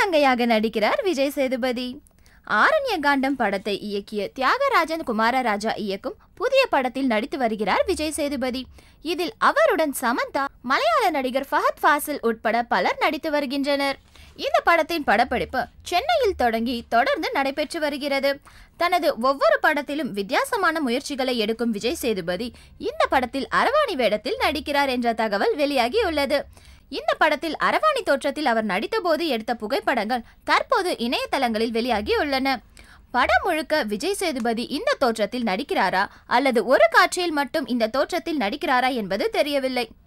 தங்கையாக நடிக்கிறார் விஜய் சேதுபதி ஆரண்ய காண்டம் படத்தை இயக்கிய தியாகராஜன் குமாரராஜா இயக்கும் புதிய படத்தில் நடித்து வருகிறார் விஜய் சேதுபதி இதில் அவருடன் சமந்தா மலையாள நடிகர் ஃபஹத் ஃபாசில் உட்பட பலர் நடித்து வருகின்றனர் இந்த படத்தின் படப்பிடிப்பு சென்னையில் தொடங்கி தொடர்ந்து நடைபெற்று வருகிறது தனது ஒவ்வொரு படத்திலும் வித்தியாசமான முயற்சிகளை எடுக்கும் விஜய் சேதுபதி இந்த படத்தில் அரவாணி வேடத்தில் நடிக்கிறார் என்ற தகவல் வெளியாகியுள்ளது இந்த படத்தில் அரவாணி தோற்றத்தில் அவர் நடித்தபோது எடுத்த புகைப்படங்கள் தற்போது இணையதளங்களில் வெளியாகியுள்ளன படம் முழுக்க விஜய் சேதுபதி இந்த தோற்றத்தில் நடிக்கிறாரா அல்லது ஒரு காட்சியில் மட்டும் இந்த தோற்றத்தில் நடிக்கிறாரா என்பது தெரியவில்லை